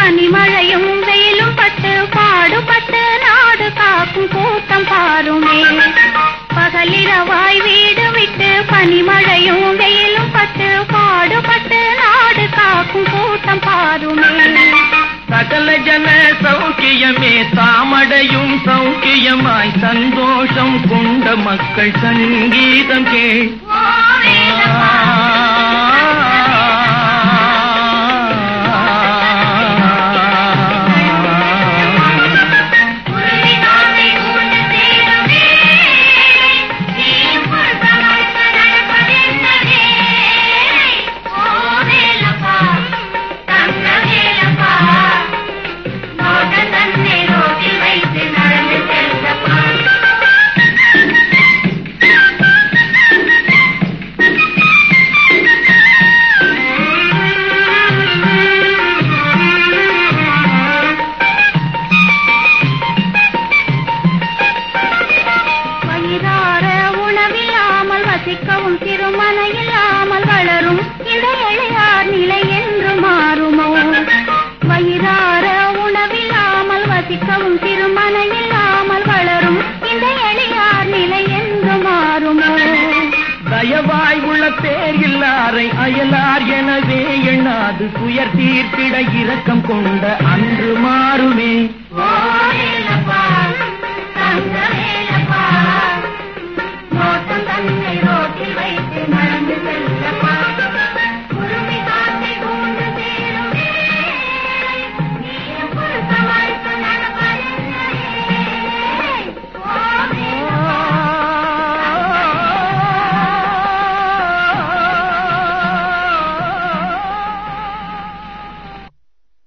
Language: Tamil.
பனிமழையும் வெயிலும் பட்டு பாடுபட்டு நாடு காக்கும் கூட்டம் பாருமே பகலிரவாய் வீடு விட்டு பனிமழையும் வெயிலும் பட்டு பாடுபட்டு நாடு காக்கும் கூட்டம் பாருமே சகல ஜன சௌக்கியமே தாமடையும் சௌக்கியமாய் சந்தோஷம் கொண்ட மக்கள் சங்கீதம் கேள் வயிறார உணவில்லாமல் வசிக்கவும் திருமண இல்லாமல் வளரும் இந்த இளையார் நிலை என்று மாறுமோ வயிறார உணவில்லாமல் வசிக்கவும் திருமண இல்லாமல் வளரும் இந்த இளையார் நிலை என்று மாறுமோ தயவாய் உள்ள பேர் இல்லாரை அயலார் எனவே எண்ணாது துயர் தீர்த்திட இரக்கம் கொண்ட அன்று மாறுமே ஓ வேலப்பா, தங்கமே